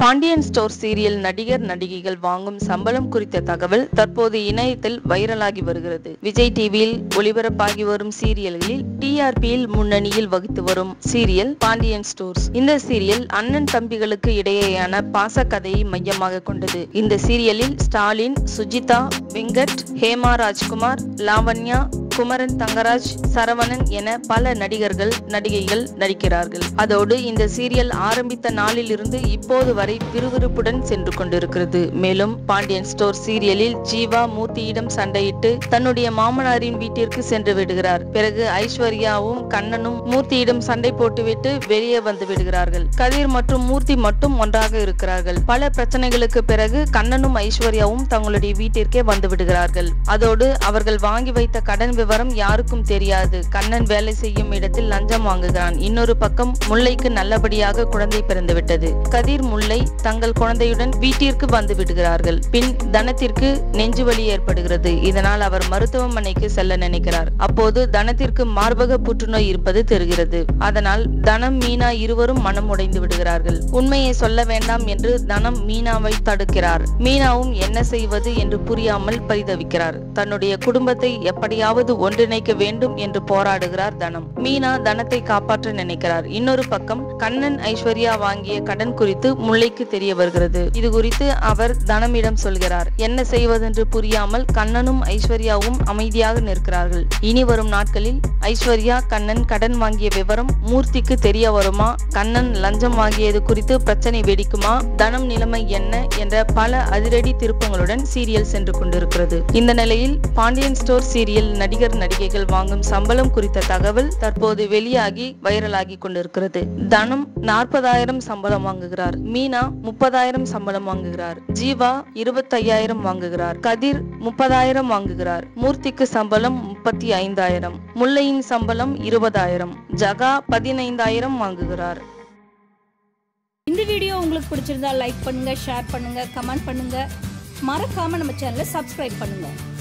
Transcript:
Pandian store serial நடிகர் நடிகைகள் வாங்கும் சம்பளம் குறித்த தகவல் தற்போது இணையத்தில் வைரலாகி வருகிறது விஜய் டிவியில் ஒளிபரப்பாகி வரும் சீரியல்களில் டிஆர்பியில் முன்னணியில் வகித்து வரும் சீரியல் பாண்டியன் ஸ்டோர்ஸ் இந்த சீரியல் அண்ணன் தம்பிகளுக்கு இடையேயான பாச கதையை மையமாக கொண்டது இந்த சீரியலில் ஸ்டாலின் சுஜிதா வெங்கட் ஹேமா ராஜ்குமார் லாவண்யா குமரன் தங்கராஜ் சரவணன் என பல நடிகர்கள் நடிகைகள் நடிக்கிறார்கள் அதோடு இந்த சீரியல் ஆரம்பித்த நாளிலிருந்து இப்போது வரை விறுவிறுப்புடன் சென்று கொண்டிருக்கிறது மேலும் பாண்டியன் ஸ்டோர் சீரியலில் ஜீவா மூர்த்தியிடம் சண்டையிட்டு தன்னுடைய மாமனாரின் வீட்டிற்கு சென்று விடுகிறார் பிறகு ஐஸ்வர்யாவும் கண்ணனும் மூர்த்தியிடம் சண்டை போட்டுவிட்டு வெளியே வந்து விடுகிறார்கள் கதிர் மற்றும் மூர்த்தி மட்டும் ஒன்றாக இருக்கிறார்கள் பல பிரச்சனைகளுக்கு பிறகு கண்ணனும் ஐஸ்வர்யாவும் தங்களுடைய வீட்டிற்கே வந்து விடுகிறார்கள் அதோடு அவர்கள் வாங்கி வைத்த கடன் விவரம் யாருக்கும் தெரியாது கண்ணன் வேலை செய்யும் இடத்தில் லஞ்சம் வாங்குகிறான் இன்னொரு பக்கம் முல்லைக்கு நல்லபடியாக குழந்தை பிறந்துவிட்டது கதிர் முல்லை தங்கள் குழந்தையுடன் வீட்டிற்கு வந்து விடுகிறார்கள் பின் தனத்திற்கு நெஞ்சுவலி ஏற்படுகிறது இதனால் அவர் மருத்துவமனைக்கு செல்ல நினைக்கிறார் அப்போது தனத்திற்கு மார்பக புற்றுநோய் இருப்பது தெரிகிறது அதனால் தனம் மீனா இருவரும் மனம் உடைந்து விடுகிறார்கள் உண்மையை சொல்ல வேண்டாம் என்று தனம் மீனாவை தடுக்கிறார் மீனாவும் என்ன செய்வது என்று புரியாமல் பரிதவிக்கிறார் தன்னுடைய குடும்பத்தை எப்படியாவது ஒன்றிணைக்க வேண்டும் என்று போராடுகிறார் தனம் மீனா தனத்தை காப்பாற்ற நினைக்கிறார் இன்னொரு பக்கம் கண்ணன் ஐஸ்வர்யா வாங்கிய கடன் குறித்து முல்லைக்கு தெரிய வருகிறது இது குறித்து அவர் தனமிடம் சொல்கிறார் என்ன செய்வதென்று புரியாமல் கண்ணனும் ஐஸ்வர்யாவும் அமைதியாக நிற்கிறார்கள் இனி வரும் நாட்களில் ஐஸ்வர்யா கண்ணன் கடன் வாங்கிய விவரம் மூர்த்திக்கு தெரிய வருமா கண்ணன் லஞ்சம் வாங்கியது குறித்து பிரச்சனை வெடிக்குமா தனம் நிலைமை என்ன என்ற பல அதிரடி திருப்பங்களுடன் சீரியல் சென்று கொண்டிருக்கிறது இந்த நிலையில் பாண்டியன் ஸ்டோர் சீரியல் நடிகர் நடிகைகள் வாங்கும் சம்பளம் குறித்த தகவல் தற்போது வெளியாகி வைரலாகி கொண்டிருக்கிறது தனம் நாற்பதாயிரம் சம்பளம் வாங்குகிறார் மீனா முப்பதாயிரம் சம்பளம் வாங்குகிறார் ஜீவா இருபத்தையாயிரம் வாங்குகிறார் கதிர் முப்பதாயிரம் வாங்குகிறார் மூர்த்திக்கு சம்பளம் முப்பத்தி ஐந்தாயிரம் முல்லையின் சம்பளம் இருபதாயிரம் ஜகா பதினைந்தாயிரம் வாங்குகிறார் இந்த வீடியோ உங்களுக்கு பிடிச்சிருந்தா லைக் பண்ணுங்க ஷேர் பண்ணுங்க கமெண்ட் பண்ணுங்க மறக்காம நம்ம சேனலை சப்ஸ்கிரைப் பண்ணுங்க